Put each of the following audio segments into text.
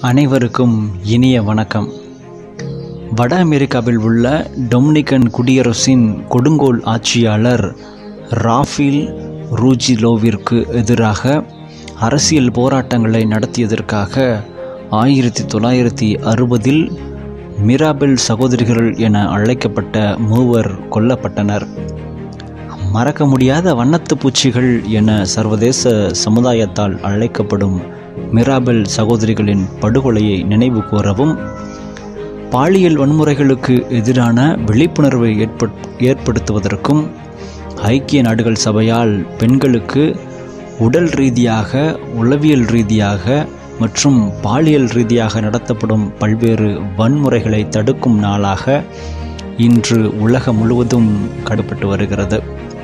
அனைவருக்கும் இனிய வணக்கம் வட அமெரிக்காவில் உள்ள டொமினிக்கன் குடியரசின் கொடுங்கோல் ஆட்சியாளர் ராஃபில் ரூஜிலோவிற்கு எதிராக அரசியல் போராட்டங்களை நடத்தியதற்காக ஆயிரத்தி தொள்ளாயிரத்தி அறுபதில் மிராபெல் சகோதரிகள் என அழைக்கப்பட்ட மூவர் கொல்லப்பட்டனர் மறக்க முடியாத வண்ணத்து பூச்சிகள் என சர்வதேச சமுதாயத்தால் அழைக்கப்படும் மிராபெல் சகோதரிகளின் படுகொலையை நினைவு கூறவும் பாலியல் வன்முறைகளுக்கு எதிரான விழிப்புணர்வை ஏற்பட் ஏற்படுத்துவதற்கும் ஐக்கிய நாடுகள் சபையால் பெண்களுக்கு உடல் ரீதியாக உளவியல் ரீதியாக மற்றும் பாலியல் ரீதியாக நடத்தப்படும் பல்வேறு வன்முறைகளை தடுக்கும் நாளாக இன்று உலகம் முழுவதும் கடுப்பட்டு வருகிறது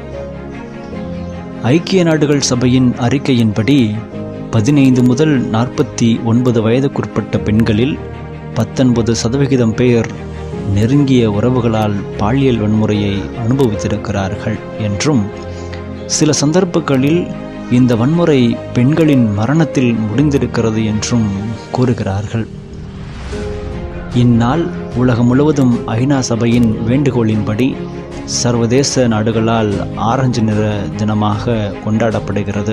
ஐக்கிய நாடுகள் சபையின் அறிக்கையின்படி பதினைந்து முதல் நாற்பத்தி ஒன்பது வயதுக்குட்பட்ட பெண்களில் பத்தொன்பது சதவிகிதம் பேர் நெருங்கிய உறவுகளால் பாலியல் வன்முறையை அனுபவித்திருக்கிறார்கள் என்றும் சில சந்தர்ப்பங்களில் இந்த வன்முறை பெண்களின் மரணத்தில் முடிந்திருக்கிறது என்றும் கூறுகிறார்கள் இந்நாள் உலகம் முழுவதும் ஐநா சபையின் வேண்டுகோளின்படி சர்வதேச நாடுகளால் ஆரஞ்சு நிற தினமாக கொண்டாடப்படுகிறது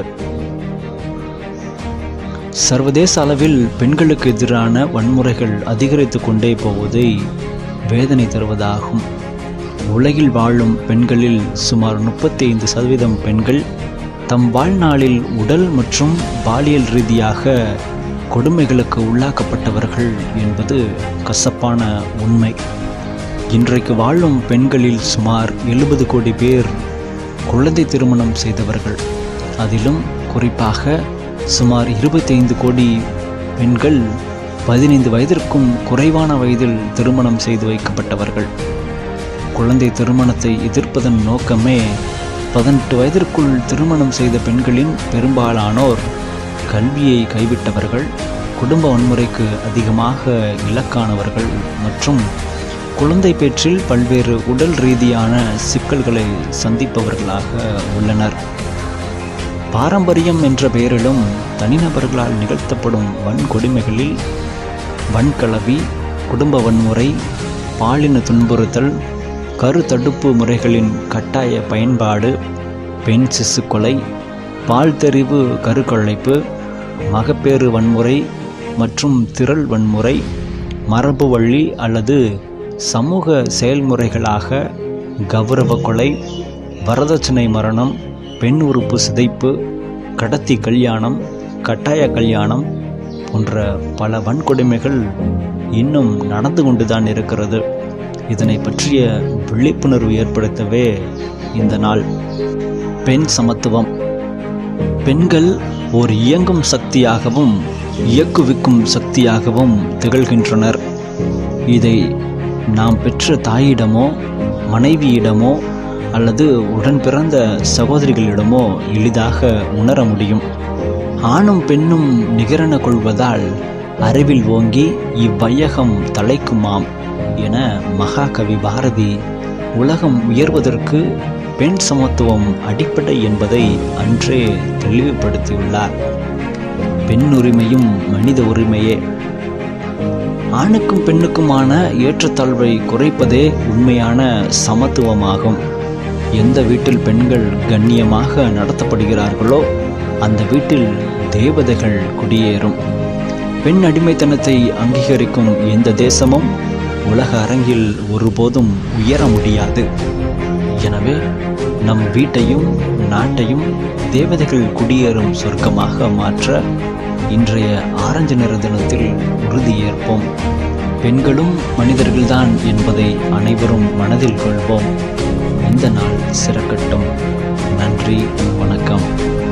சர்வதேச அளவில் பெண்களுக்கு எதிரான வன்முறைகள் அதிகரித்து கொண்டே போவதை வேதனை தருவதாகும் உலகில் வாழும் பெண்களில் சுமார் முப்பத்தி ஐந்து சதவீதம் பெண்கள் தம் வாழ்நாளில் உடல் மற்றும் பாலியல் ரீதியாக கொடுமைகளுக்கு உள்ளாக்கப்பட்டவர்கள் என்பது கசப்பான உண்மை இன்றைக்கு வாழும் பெண்களில் சுமார் எழுபது கோடி பேர் குழந்தை திருமணம் செய்தவர்கள் அதிலும் குறிப்பாக சுமார் இருபத்தைந்து கோடி பெண்கள் பதினைந்து வயதிற்கும் குறைவான வயதில் திருமணம் செய்து வைக்கப்பட்டவர்கள் குழந்தை திருமணத்தை எதிர்ப்பதன் நோக்கமே பதினெட்டு வயதிற்குள் திருமணம் செய்த பெண்களின் பெரும்பாலானோர் கல்வியை கைவிட்டவர்கள் குடும்ப வன்முறைக்கு அதிகமாக இலக்கானவர்கள் மற்றும் குழந்தை பேற்றில் பல்வேறு உடல் ரீதியான சிக்கல்களை சந்திப்பவர்களாக உள்ளனர் பாரம்பரியம் என்ற பெயரிலும் தனிநபர்களால் நிகழ்த்தப்படும் வன்கொடுமைகளில் வன்கலவி குடும்ப வன்முறை பாலின துன்புறுத்தல் கரு தடுப்பு முறைகளின் கட்டாய பயன்பாடு பெண் சிசு கொலை பால் தெரிவு கருக்கொள்ளைப்பு மகப்பேறு வன்முறை மற்றும் திரள் வன்முறை மரபு வழி அல்லது சமூக செயல்முறைகளாக கௌரவ கொலை வரதட்சணை மரணம் பெண் உறுப்பு சிதைப்பு கடத்தி கல்யாணம் கட்டாய கல்யாணம் போன்ற பல வன்கொடுமைகள் இன்னும் நடந்து கொண்டுதான் இருக்கிறது இதனை பற்றிய விழிப்புணர்வு ஏற்படுத்தவே இந்த நாள் பெண் சமத்துவம் பெண்கள் ஓர் இயங்கும் சக்தியாகவும் இயக்குவிக்கும் சக்தியாகவும் திகழ்கின்றனர் இதை நாம் பெற்ற தாயிடமோ மனைவியிடமோ அல்லது உடன் பிறந்த சகோதரிகளிடமோ எளிதாக உணர முடியும் ஆணும் பெண்ணும் நிகரென கொள்வதால் அறிவில் ஓங்கி இவ்வையகம் தலைக்குமாம் என மகாகவி பாரதி உலகம் உயர்வதற்கு பெண் சமத்துவம் அடிப்படை என்பதை அன்றே தெளிவுபடுத்தியுள்ளார் பெண் உரிமையும் மனித உரிமையே ஆணுக்கும் பெண்ணுக்குமான ஏற்றத்தாழ்வை குறைப்பதே உண்மையான சமத்துவமாகும் எந்த வீட்டில் பெண்கள் கண்ணியமாக நடத்தப்படுகிறார்களோ அந்த வீட்டில் தேவதைகள் குடியேறும் பெண் அடிமைத்தனத்தை அங்கீகரிக்கும் எந்த தேசமும் உலக அரங்கில் ஒருபோதும் உயர முடியாது எனவே நம் வீட்டையும் நாட்டையும் தேவதைகள் குடியேறும் சொர்க்கமாக மாற்ற இன்றைய ஆரஞ்சு நிற தினத்தில் உறுதியேற்போம் பெண்களும் மனிதர்கள்தான் என்பதை அனைவரும் மனதில் கொள்வோம் இந்த நாள் சிறக்கட்டும் நன்றி வணக்கம்